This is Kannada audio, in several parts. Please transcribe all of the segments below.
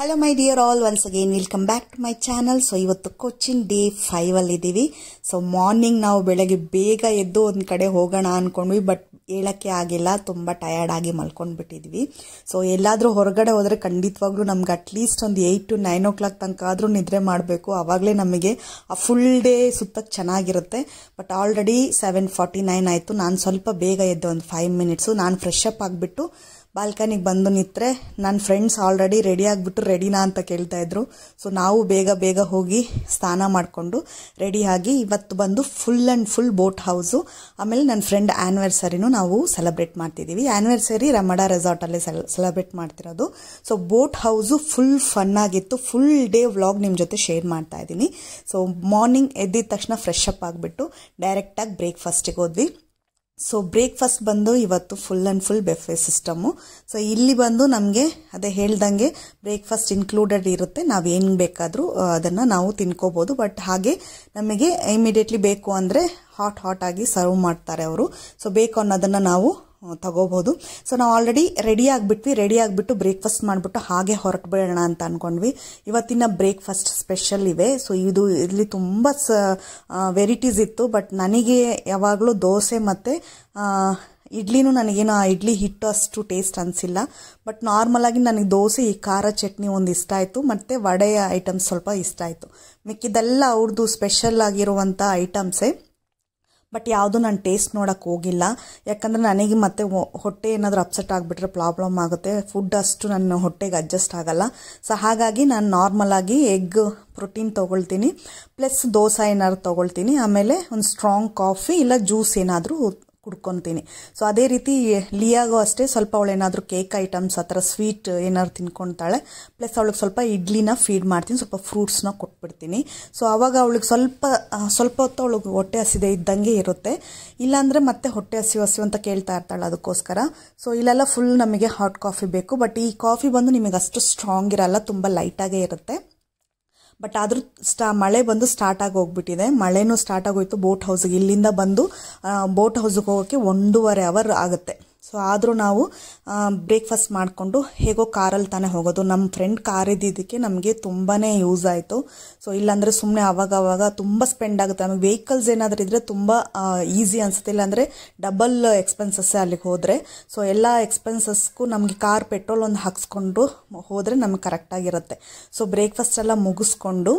hello my dear all once again welcome back to my channel so ಇವತ್ತು ಕೊಚ್ಚಿನ್ ಡೇ ಫೈವ್ ಅಲ್ಲಿ ಇದ್ದೀವಿ ಸೊ ಮಾರ್ನಿಂಗ್ ನಾವು ಬೆಳಗ್ಗೆ ಬೇಗ ಎದ್ದು ಒಂದು ಕಡೆ ಹೋಗೋಣ ಅನ್ಕೊಂಡ್ವಿ ಬಟ್ ಹೇಳಕ್ಕೆ ಆಗಿಲ್ಲ ತುಂಬ ಟಯರ್ಡ್ ಆಗಿ ಮಲ್ಕೊಂಡ್ಬಿಟ್ಟಿದ್ವಿ ಸೊ ಎಲ್ಲಾದರೂ ಹೊರಗಡೆ ಹೋದರೆ ಖಂಡಿತವಾಗ್ಲೂ ನಮ್ಗೆ ಅಟ್ಲೀಸ್ಟ್ ಒಂದು eight to nine o'clock ತನಕ ಆದರೂ ನಿದ್ರೆ ಮಾಡಬೇಕು ಆವಾಗಲೇ ನಮಗೆ ಆ ಫುಲ್ ಡೇ ಸುತ್ತಕ್ಕೆ ಚೆನ್ನಾಗಿರುತ್ತೆ but already seven forty nine ಆಯಿತು ನಾನು ಸ್ವಲ್ಪ ಬೇಗ ಎದ್ದೆ ಒಂದು ಫೈವ್ ಮಿನಿಟ್ಸು ನಾನು ಫ್ರೆಶ್ ಅಪ್ ಆಗಿಬಿಟ್ಟು ಬಾಲ್ಕನಿಗೆ ಬಂದು ನಿಂತರೆ ನನ್ನ ಫ್ರೆಂಡ್ಸ್ ಆಲ್ರೆಡಿ ರೆಡಿ ಆಗಿಬಿಟ್ಟು ರೆಡಿನಾ ಅಂತ ಕೇಳ್ತಾ ಇದ್ರು ಸೊ ನಾವು ಬೇಗ ಬೇಗ ಹೋಗಿ ಸ್ನಾನ ಮಾಡಿಕೊಂಡು ರೆಡಿಯಾಗಿ ಇವತ್ತು ಬಂದು full and full boat house ಆಮೇಲೆ ನನ್ನ ಫ್ರೆಂಡ್ ಆ್ಯನಿವರ್ಸರಿನೂ ನಾವು ಸೆಲೆಬ್ರೇಟ್ ಮಾಡ್ತಿದ್ದೀವಿ ಆ್ಯನಿವರ್ಸರಿ ರಮಡ ರೆಸಾರ್ಟಲ್ಲೇ ಸೆಲೆಬ್ರೇಟ್ ಮಾಡ್ತಿರೋದು so boat house full fun ಆಗಿತ್ತು ಫುಲ್ ಡೇ ವ್ಲಾಗ್ ನಿಮ್ಮ ಜೊತೆ ಶೇರ್ ಮಾಡ್ತಾ ಇದ್ದೀನಿ ಸೊ ಮಾರ್ನಿಂಗ್ ಎದ್ದಿದ ತಕ್ಷಣ ಫ್ರೆಶ್ ಅಪ್ ಆಗಿಬಿಟ್ಟು ಡೈರೆಕ್ಟಾಗಿ ಬ್ರೇಕ್ಫಾಸ್ಟಿಗೆ ಹೋದ್ವಿ ಸೊ ಬ್ರೇಕ್ಫಾಸ್ಟ್ ಬಂದು ಇವತ್ತು full and full buffet system so ಇಲ್ಲಿ ಬಂದು ನಮಗೆ ಅದೇ ಹೇಳ್ದಂಗೆ ಬ್ರೇಕ್ಫಾಸ್ಟ್ ಇನ್ಕ್ಲೂಡೆಡ್ ಇರುತ್ತೆ ನಾವು ಏನು ಬೇಕಾದರೂ ಅದನ್ನು ನಾವು ತಿನ್ಕೋಬೋದು ಬಟ್ ಹಾಗೆ ನಮಗೆ ಇಮಿಡಿಯೇಟ್ಲಿ ಬೇಕು ಅಂದರೆ ಹಾಟ್ ಹಾಟ್ ಆಗಿ ಸರ್ವ್ ಮಾಡ್ತಾರೆ ಅವರು ಸೊ ಬೇಕು ಅನ್ನೋದನ್ನು ನಾವು ತಗೋಬೋದು ಸೊ ನಾವು ಆಲ್ರೆಡಿ ರೆಡಿ ಆಗಿಬಿಟ್ವಿ ರೆಡಿ ಆಗಿಬಿಟ್ಟು ಬ್ರೇಕ್ಫಾಸ್ಟ್ ಮಾಡಿಬಿಟ್ಟು ಹಾಗೆ ಹೊರಟು ಬಿಡೋಣ ಅಂತ ಅಂದ್ಕೊಂಡ್ವಿ ಇವತ್ತಿನ ಬ್ರೇಕ್ಫಾಸ್ಟ್ ಸ್ಪೆಷಲ್ ಇವೆ ಸೊ ಇದು ಇಲ್ಲಿ ತುಂಬ ಸ ವೆರೈಟೀಸ್ ಇತ್ತು ಬಟ್ ನನಗೆ ಯಾವಾಗಲೂ ದೋಸೆ ಮತ್ತು ಇಡ್ಲಿನೂ ನನಗೇನು ಆ ಇಡ್ಲಿ ಹಿಟ್ಟು ಅಷ್ಟು ಟೇಸ್ಟ್ ಅನಿಸಿಲ್ಲ ಬಟ್ ನಾರ್ಮಲ್ ಆಗಿ ನನಗೆ ದೋಸೆ ಈ ಖಾರ ಚಟ್ನಿ ಒಂದು ಇಷ್ಟ ಆಯಿತು ಮತ್ತು ವಡೆ ಐಟಮ್ಸ್ ಸ್ವಲ್ಪ ಇಷ್ಟ ಆಯಿತು ಮಿಕ್ಕಿದೆಲ್ಲ ಅವ್ರದ್ದು ಸ್ಪೆಷಲ್ ಆಗಿರುವಂಥ ಐಟಮ್ಸೇ ಬಟ್ ಯಾವುದು ನಾನು ಟೇಸ್ಟ್ ನೋಡೋಕ್ಕೆ ಹೋಗಿಲ್ಲ ಯಾಕಂದರೆ ನನಗೆ ಮತ್ತೆ ಹೊಟ್ಟೆ ಏನಾದರೂ ಅಪ್ಸೆಟ್ ಆಗಿಬಿಟ್ರೆ ಪ್ರಾಬ್ಲಮ್ ಆಗುತ್ತೆ ಫುಡ್ ಅಷ್ಟು ನನ್ನ ಹೊಟ್ಟೆಗೆ ಅಡ್ಜಸ್ಟ್ ಆಗಲ್ಲ ಸೊ ಹಾಗಾಗಿ ನಾನು ನಾರ್ಮಲ್ ಆಗಿ ಎಗ್ ಪ್ರೋಟೀನ್ ತೊಗೊಳ್ತೀನಿ ಪ್ಲಸ್ ದೋಸೆ ಏನಾದ್ರು ತೊಗೊಳ್ತೀನಿ ಆಮೇಲೆ ಒಂದು ಸ್ಟ್ರಾಂಗ್ ಕಾಫಿ ಇಲ್ಲ ಜ್ಯೂಸ್ ಏನಾದರೂ ಕುಡ್ಕೊತೀನಿ ಸೊ ಅದೇ ರೀತಿ ಲಿಯಾಗೂ ಅಷ್ಟೇ ಸ್ವಲ್ಪ ಅವಳು ಏನಾದರೂ ಕೇಕ್ ಐಟಮ್ಸ್ ಆ ಥರ ಸ್ವೀಟ್ ಏನಾದ್ರು ತಿನ್ಕೊತಾಳೆ ಪ್ಲಸ್ ಅವಳಿಗೆ ಸ್ವಲ್ಪ ಇಡ್ಲಿನ ಫೀಡ್ ಮಾಡ್ತೀನಿ ಸ್ವಲ್ಪ ಫ್ರೂಟ್ಸ್ನ ಕೊಟ್ಬಿಡ್ತೀನಿ ಸೊ ಆವಾಗ ಅವಳಿಗೆ ಸ್ವಲ್ಪ ಸ್ವಲ್ಪ ಹೊತ್ತು ಅವಳಿಗೆ ಹೊಟ್ಟೆ ಹಸಿದೆ ಇದ್ದಂಗೆ ಇರುತ್ತೆ ಇಲ್ಲಾಂದರೆ ಮತ್ತೆ ಹೊಟ್ಟೆ ಹಸಿವು ಹಸಿವು ಅಂತ ಕೇಳ್ತಾ ಇರ್ತಾಳೆ ಅದಕ್ಕೋಸ್ಕರ ಸೊ ಇಲ್ಲೆಲ್ಲ ಫುಲ್ ನಮಗೆ ಹಾಟ್ ಕಾಫಿ ಬೇಕು ಬಟ್ ಈ ಕಾಫಿ ಬಂದು ನಿಮಗೆ ಅಷ್ಟು ಸ್ಟ್ರಾಂಗ್ ಇರಲ್ಲ ತುಂಬ ಲೈಟಾಗೇ ಇರುತ್ತೆ ಬಟ್ ಆದರೂ ಸ್ಟಾ ಮಳೆ ಬಂದು ಸ್ಟಾರ್ಟ್ ಆಗಿ ಹೋಗ್ಬಿಟ್ಟಿದೆ ಮಳೆನೂ ಸ್ಟಾರ್ಟ್ ಆಗೋಯ್ತು ಬೋಟ್ ಹೌಸ್ಗೆ ಇಲ್ಲಿಂದ ಬಂದು ಬೋಟ್ ಹೌಸ್ಗೆ ಹೋಗೋಕ್ಕೆ ಒಂದೂವರೆ ಅವರ್ ಆಗುತ್ತೆ ಸೊ ಆದರೂ ನಾವು ಬ್ರೇಕ್ಫಾಸ್ಟ್ ಮಾಡಿಕೊಂಡು ಹೇಗೋ ಕಾರಲ್ಲಿ ತಾನೇ ಹೋಗೋದು ನಮ್ಮ ಫ್ರೆಂಡ್ ಕಾರ್ ಇದ್ದಿದ್ದಕ್ಕೆ ನಮಗೆ ತುಂಬಾ ಯೂಸ್ ಆಯಿತು ಸೊ ಇಲ್ಲಾಂದರೆ ಸುಮ್ಮನೆ ಅವಾಗ ಅವಾಗ ತುಂಬ ಸ್ಪೆಂಡ್ ಆಗುತ್ತೆ ನಮಗೆ ವೆಹಿಕಲ್ಸ್ ಏನಾದರೂ ಇದ್ದರೆ ತುಂಬ ಈಸಿ ಅನಿಸುತ್ತೆ ಇಲ್ಲಾಂದರೆ ಡಬಲ್ ಎಕ್ಸ್ಪೆನ್ಸಸ್ಸೇ ಅಲ್ಲಿಗೆ ಹೋದರೆ ಸೊ ಎಲ್ಲ ಎಕ್ಸ್ಪೆನ್ಸಸ್ಗೂ ನಮಗೆ ಕಾರ್ ಪೆಟ್ರೋಲ್ ಒಂದು ಹಾಕ್ಸ್ಕೊಂಡು ಹೋದರೆ ನಮಗೆ ಕರೆಕ್ಟಾಗಿರುತ್ತೆ ಸೊ ಬ್ರೇಕ್ಫಾಸ್ಟ್ ಎಲ್ಲ ಮುಗಿಸ್ಕೊಂಡು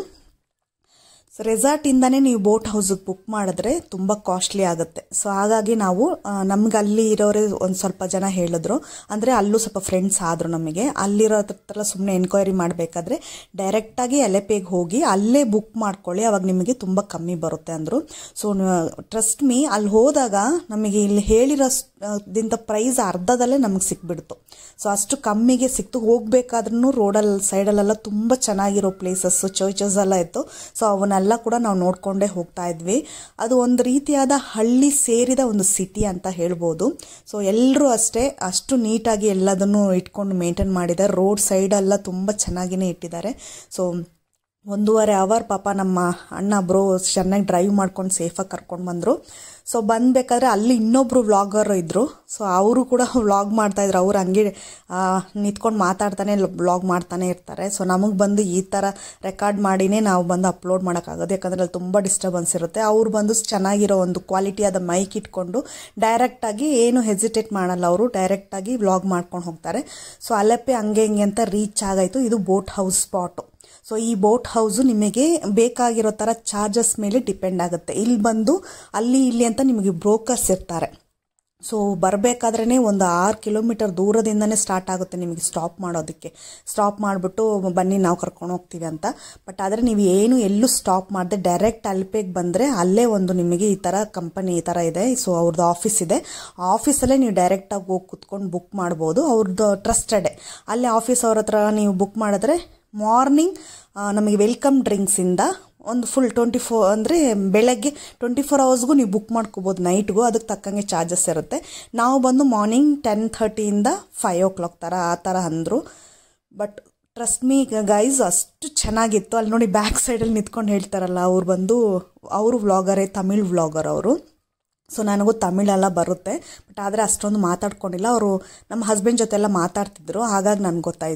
ಸೊ ರೆಸಾರ್ಟಿಂದನೇ ನೀವು ಬೋಟ್ ಹೌಸಿಗೆ ಬುಕ್ ಮಾಡಿದ್ರೆ ತುಂಬ ಕಾಸ್ಟ್ಲಿ ಆಗುತ್ತೆ ಸೊ ಹಾಗಾಗಿ ನಾವು ನಮ್ಗೆ ಅಲ್ಲಿ ಇರೋರೇ ಒಂದು ಸ್ವಲ್ಪ ಜನ ಹೇಳಿದ್ರು ಅಂದರೆ ಅಲ್ಲೂ ಸ್ವಲ್ಪ ಫ್ರೆಂಡ್ಸ್ ಆದರು ನಮಗೆ ಅಲ್ಲಿರೋ ಹತ್ರ ಸುಮ್ಮನೆ ಎನ್ಕ್ವೈರಿ ಮಾಡಬೇಕಾದ್ರೆ ಡೈರೆಕ್ಟಾಗಿ ಎಲೆಪೇಗೆ ಹೋಗಿ ಅಲ್ಲೇ ಬುಕ್ ಮಾಡ್ಕೊಳ್ಳಿ ಅವಾಗ ನಿಮಗೆ ತುಂಬ ಕಮ್ಮಿ ಬರುತ್ತೆ ಅಂದರು ಸೊ ಟ್ರಸ್ಟ್ ಮೀ ಅಲ್ಲಿ ಹೋದಾಗ ನಮಗೆ ಇಲ್ಲಿ ಹೇಳಿರೋದಿಂದ ಪ್ರೈಸ್ ಅರ್ಧದಲ್ಲೇ ನಮಗೆ ಸಿಕ್ಬಿಡ್ತು ಸೊ ಅಷ್ಟು ಕಮ್ಮಿಗೆ ಸಿಕ್ತು ಹೋಗ್ಬೇಕಾದ್ರೂ ರೋಡಲ್ಲಿ ಸೈಡಲ್ಲೆಲ್ಲ ತುಂಬ ಚೆನ್ನಾಗಿರೋ ಪ್ಲೇಸಸ್ಸು ಚರ್ಚಸ್ ಎಲ್ಲ ಇತ್ತು ಸೊ ಅವನ್ನೆಲ್ಲ ಕೂಡ ನಾವು ನೋಡ್ಕೊಂಡೇ ಹೋಗ್ತಾ ಇದ್ವಿ ಅದು ಒಂದು ರೀತಿಯಾದ ಹಳ್ಳಿ ಸೇರಿದ ಒಂದು ಸಿಟಿ ಅಂತ ಹೇಳ್ಬೋದು ಸೊ ಎಲ್ಲರೂ ಅಷ್ಟೇ ಅಷ್ಟು ನೀಟಾಗಿ ಎಲ್ಲದನ್ನು ಇಟ್ಕೊಂಡು ಮೇಂಟೈನ್ ಮಾಡಿದ್ದಾರೆ ರೋಡ್ ಸೈಡೆಲ್ಲ ತುಂಬ ಚೆನ್ನಾಗಿನೇ ಇಟ್ಟಿದ್ದಾರೆ ಸೊ ಒಂದೂವರೆ ಅವರ್ ಪಾಪ ನಮ್ಮ ಅಣ್ಣ ಬ್ರೋ ಚೆನ್ನಾಗಿ ಡ್ರೈವ್ ಮಾಡ್ಕೊಂಡು ಸೇಫಾಗಿ ಕರ್ಕೊಂಡು ಬಂದರು ಸೊ ಬಂದಬೇಕಾದ್ರೆ ಅಲ್ಲಿ ಇನ್ನೊಬ್ರು ವ್ಲಾಗರ್ ಇದ್ದರು ಸೊ ಅವರು ಕೂಡ ವ್ಲಾಗ್ ಮಾಡ್ತಾಯಿದ್ರು ಅವ್ರು ಹಂಗೆ ನಿಂತ್ಕೊಂಡು ಮಾತಾಡ್ತಾನೆ ವ್ಲಾಗ್ ಮಾಡ್ತಾನೆ ಇರ್ತಾರೆ ಸೊ ನಮಗೆ ಬಂದು ಈ ಥರ ರೆಕಾರ್ಡ್ ಮಾಡಿನೇ ನಾವು ಬಂದು ಅಪ್ಲೋಡ್ ಮಾಡೋಕ್ಕಾಗೋದು ಯಾಕಂದರೆ ಅಲ್ಲಿ ತುಂಬ ಡಿಸ್ಟರ್ಬೆನ್ಸ್ ಇರುತ್ತೆ ಅವ್ರು ಬಂದು ಚೆನ್ನಾಗಿರೋ ಒಂದು ಕ್ವಾಲಿಟಿಯಾದ ಮೈಕ್ ಇಟ್ಕೊಂಡು ಡೈರೆಕ್ಟಾಗಿ ಏನು ಹೆಸಿಟೇಟ್ ಮಾಡಲ್ಲ ಅವರು ಡೈರೆಕ್ಟಾಗಿ ವ್ಲಾಗ್ ಮಾಡ್ಕೊಂಡು ಹೋಗ್ತಾರೆ ಸೊ ಅಲೆಪ್ಪೆ ಹಂಗೆ ಹಿಂಗೆ ಅಂತ ರೀಚ್ ಆಗಾಯಿತು ಇದು ಬೋಟ್ ಹೌಸ್ ಸ್ಪಾಟು ಸೊ ಈ ಬೋಟ್ ಹೌಸು ನಿಮಗೆ ಬೇಕಾಗಿರೋ ಥರ ಚಾರ್ಜಸ್ ಮೇಲೆ ಡಿಪೆಂಡ್ ಆಗುತ್ತೆ ಇಲ್ಲಿ ಬಂದು ಅಲ್ಲಿ ಇಲ್ಲಿ ಅಂತ ನಿಮಗೆ ಬ್ರೋಕರ್ಸ್ ಇರ್ತಾರೆ ಸೊ ಬರಬೇಕಾದ್ರೇ ಒಂದು ಆರು ಕಿಲೋಮೀಟರ್ ದೂರದಿಂದನೇ ಸ್ಟಾರ್ಟ್ ಆಗುತ್ತೆ ನಿಮಗೆ ಸ್ಟಾಪ್ ಮಾಡೋದಕ್ಕೆ ಸ್ಟಾಪ್ ಮಾಡಿಬಿಟ್ಟು ಬನ್ನಿ ನಾವು ಕರ್ಕೊಂಡು ಹೋಗ್ತೀವಿ ಅಂತ ಬಟ್ ಆದರೆ ನೀವು ಏನು ಎಲ್ಲೂ ಸ್ಟಾಪ್ ಮಾಡದೆ ಡೈರೆಕ್ಟ್ ಅಲ್ಪೆಗೆ ಬಂದರೆ ಅಲ್ಲೇ ಒಂದು ನಿಮಗೆ ಈ ಥರ ಕಂಪನಿ ಈ ಥರ ಇದೆ ಸೊ ಅವ್ರದ್ದು ಆಫೀಸ್ ಇದೆ ಆಫೀಸಲ್ಲೇ ನೀವು ಡೈರೆಕ್ಟಾಗಿ ಹೋಗಿ ಕುತ್ಕೊಂಡು ಬುಕ್ ಮಾಡ್ಬೋದು ಅವ್ರದ್ದು ಟ್ರಸ್ಟೆಡೆ ಅಲ್ಲೇ ಆಫೀಸ್ ಅವ್ರ ಹತ್ರ ನೀವು ಬುಕ್ ಮಾಡಿದ್ರೆ ಮಾರ್ನಿಂಗ್ ನಮಗೆ ವೆಲ್ಕಮ್ ಡ್ರಿಂಕ್ಸಿಂದ ಒಂದು ಫುಲ್ ಟ್ವೆಂಟಿ ಫೋರ್ ಅಂದರೆ ಬೆಳಗ್ಗೆ ಟ್ವೆಂಟಿ ಫೋರ್ ಅವರ್ಸ್ಗೂ ನೀವು ಬುಕ್ ಮಾಡ್ಕೋಬೋದು ನೈಟ್ಗೂ ಅದಕ್ಕೆ ತಕ್ಕಂಗೆ ಚಾರ್ಜಸ್ ಇರುತ್ತೆ ನಾವು ಬಂದು ಮಾರ್ನಿಂಗ್ ಟೆನ್ ಥರ್ಟಿಯಿಂದ ಫೈವ್ ಓ ಕ್ಲಾಕ್ ಥರ ಆ ಥರ ಅಂದರು ಬಟ್ ಟ್ರಸ್ಟ್ ಮೀ ಗೈಸ್ ಅಷ್ಟು ಚೆನ್ನಾಗಿತ್ತು ಅಲ್ಲಿ ನೋಡಿ ಬ್ಯಾಕ್ ಸೈಡಲ್ಲಿ ನಿಂತ್ಕೊಂಡು ಹೇಳ್ತಾರಲ್ಲ ಅವ್ರು ಬಂದು ಅವರು ವ್ಲಾಗರೇ ತಮಿಳ್ ವ್ಲಾಗರ್ ಅವರು ಸೊ ನನಗೂ ತಮಿಳೆಲ್ಲ ಬರುತ್ತೆ ಬಟ್ ಆದರೆ ಅಷ್ಟೊಂದು ಮಾತಾಡ್ಕೊಂಡಿಲ್ಲ ಅವರು ನಮ್ಮ ಹಸ್ಬೆಂಡ್ ಜೊತೆ ಎಲ್ಲ ಮಾತಾಡ್ತಿದ್ರು ಹಾಗಾಗಿ ನನಗೆ ಗೊತ್ತಾಯಿತು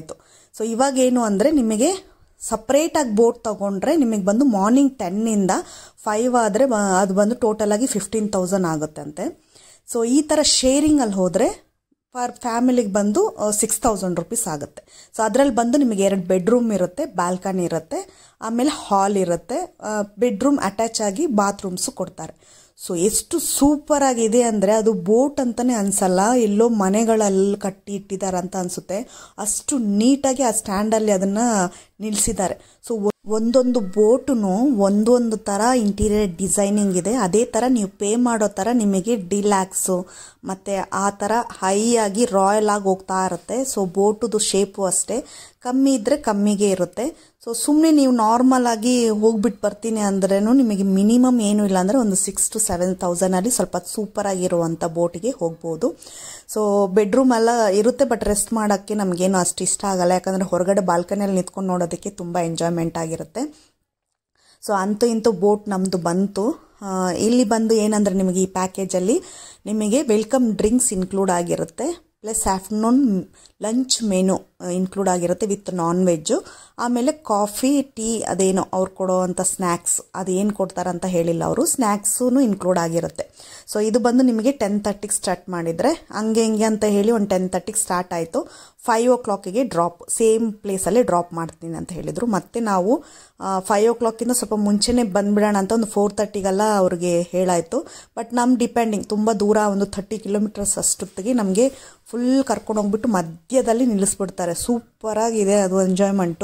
ಸೊ ಇವಾಗ ಏನು ಅಂದರೆ ನಿಮಗೆ ಸಪ್ರೇಟಾಗಿ ಬೋಟ್ ತಗೊಂಡ್ರೆ ನಿಮಗೆ ಬಂದು ಮಾರ್ನಿಂಗ್ ಟೆನ್ನಿಂದ ಫೈವ್ ಆದರೆ ಅದು ಬಂದು ಟೋಟಲ್ ಆಗಿ ಫಿಫ್ಟೀನ್ ತೌಸಂಡ್ ಆಗುತ್ತಂತೆ ಸೊ ಈ ಥರ ಶೇರಿಂಗಲ್ಲಿ ಹೋದರೆ ಫಾರ್ ಫ್ಯಾಮಿಲಿಗೆ ಬಂದು ಸಿಕ್ಸ್ ತೌಸಂಡ್ ರುಪೀಸ್ ಆಗುತ್ತೆ ಸೊ ಅದರಲ್ಲಿ ಬಂದು ನಿಮಗೆ ಎರಡು ಬೆಡ್ರೂಮ್ ಇರುತ್ತೆ ಬಾಲ್ಕನಿ ಇರುತ್ತೆ ಆಮೇಲೆ ಹಾಲ್ ಇರುತ್ತೆ ಬೆಡ್ರೂಮ್ ಅಟ್ಯಾಚ್ ಆಗಿ ಬಾತ್ರೂಮ್ಸು ಕೊಡ್ತಾರೆ ಸೊ ಎಷ್ಟು ಸೂಪರ್ ಆಗಿದೆ ಅಂದರೆ ಅದು ಬೋಟ್ ಅಂತಲೇ ಅನ್ಸಲ್ಲ ಎಲ್ಲೋ ಮನೆಗಳಲ್ಲಿ ಕಟ್ಟಿ ಇಟ್ಟಿದ್ದಾರೆ ಅಂತ ಅನಿಸುತ್ತೆ ಅಷ್ಟು ನೀಟಾಗಿ ಆ ಸ್ಟ್ಯಾಂಡಲ್ಲಿ ಅದನ್ನು ನಿಲ್ಲಿಸಿದ್ದಾರೆ ಸೊ ಒಂದೊಂದು ಬೋಟುನು ಒಂದೊಂದು ಥರ ಇಂಟೀರಿಯರ್ ಡಿಸೈನಿಂಗ್ ಇದೆ ಅದೇ ಥರ ನೀವು ಪೇ ಮಾಡೋ ಥರ ನಿಮಗೆ ಡಿಲ್ಯಾಕ್ಸು ಮತ್ತು ಆ ಥರ ಹೈ ಆಗಿ ರಾಯಲ್ ಆಗಿ ಹೋಗ್ತಾ ಇರುತ್ತೆ ಸೊ ಬೋಟುದು ಶೇಪು ಅಷ್ಟೇ ಕಮ್ಮಿ ಇದ್ದರೆ ಕಮ್ಮಿಗೆ ಇರುತ್ತೆ ಸೊ ಸುಮ್ಮನೆ ನೀವು ನಾರ್ಮಲ್ ಆಗಿ ಹೋಗ್ಬಿಟ್ಟು ಬರ್ತೀನಿ ಅಂದ್ರೂ ನಿಮಗೆ ಮಿನಿಮಮ್ ಏನೂ ಇಲ್ಲ ಅಂದರೆ ಒಂದು ಸಿಕ್ಸ್ ಟು ಸೆವೆನ್ ತೌಸಂಡಲ್ಲಿ ಸ್ವಲ್ಪ ಸೂಪರ್ ಆಗಿರುವಂಥ ಬೋಟಿಗೆ ಹೋಗ್ಬೋದು ಸೊ ಬೆಡ್ರೂಮ್ ಎಲ್ಲ ಇರುತ್ತೆ ಬಟ್ ರೆಸ್ಟ್ ಮಾಡೋಕ್ಕೆ ನಮಗೇನು ಅಷ್ಟು ಇಷ್ಟ ಆಗಲ್ಲ ಯಾಕಂದರೆ ಹೊರಗಡೆ ಬಾಲ್ಕನಿಯಲ್ಲಿ ನಿಂತ್ಕೊಂಡು ನೋಡೋದಕ್ಕೆ ತುಂಬ ಎಂಜಾಯ್ಮೆಂಟ್ ಆಗಿರುತ್ತೆ ಸೊ ಅಂತೂ ಇಂತೂ ಬೋಟ್ ನಮ್ಮದು ಬಂತು ಇಲ್ಲಿ ಬಂದು ಏನಂದರೆ ನಿಮಗೆ ಈ ಪ್ಯಾಕೇಜಲ್ಲಿ ನಿಮಗೆ ವೆಲ್ಕಮ್ ಡ್ರಿಂಕ್ಸ್ ಇನ್ಕ್ಲೂಡ್ ಆಗಿರುತ್ತೆ plus afternoon lunch menu include ಆಗಿರುತ್ತೆ ವಿತ್ ನಾನ್ ವೆಜ್ಜು ಆಮೇಲೆ ಕಾಫಿ ಟೀ ಅದೇನೋ ಅವ್ರು ಕೊಡೋವಂಥ ಸ್ನ್ಯಾಕ್ಸ್ ಅದು ಏನು ಕೊಡ್ತಾರಂತ ಹೇಳಿಲ್ಲ ಅವರು ಸ್ನ್ಯಾಕ್ಸೂ ಇನ್ಕ್ಲೂಡ್ ಆಗಿರುತ್ತೆ ಸೊ ಇದು ಬಂದು ನಿಮಗೆ ಟೆನ್ ತರ್ಟಿಗೆ ಸ್ಟಾರ್ಟ್ ಮಾಡಿದರೆ ಹಂಗೆ ಹಿಂಗೆ ಅಂತ ಹೇಳಿ ಒಂದು ಟೆನ್ ತರ್ಟಿಗೆ ಸ್ಟಾರ್ಟ್ ಆಯಿತು ಫೈವ್ ಓ ಕ್ಲಾಕಿಗೆ ಡ್ರಾಪ್ ಸೇಮ್ ಪ್ಲೇಸಲ್ಲೇ ಡ್ರಾಪ್ ಮಾಡ್ತೀನಿ ಅಂತ ಹೇಳಿದರು ಮತ್ತೆ ನಾವು ಫೈವ್ ಓ ಕ್ಲಾಕಿಂದ ಸ್ವಲ್ಪ ಮುಂಚೆನೇ ಬಂದ್ಬಿಡೋಣ ಅಂತ ಒಂದು ಫೋರ್ ತರ್ಟಿಗೆಲ್ಲ ಅವ್ರಿಗೆ ಹೇಳಾಯಿತು ಬಟ್ ನಮ್ಮ ಡಿಪೆಂಡಿಂಗ್ ತುಂಬ ದೂರ ಒಂದು ಥರ್ಟಿ ಕಿಲೋಮೀಟರ್ಸ್ ಅಷ್ಟೊತ್ತಿಗೆ ನಮಗೆ ಫುಲ್ ಕರ್ಕೊಂಡು ಹೋಗ್ಬಿಟ್ಟು ಮಧ್ಯದಲ್ಲಿ ನಿಲ್ಲಿಸ್ಬಿಡ್ತಾರೆ ಸೂಪರಾಗಿದೆ ಅದು ಎಂಜಾಯ್ಮೆಂಟು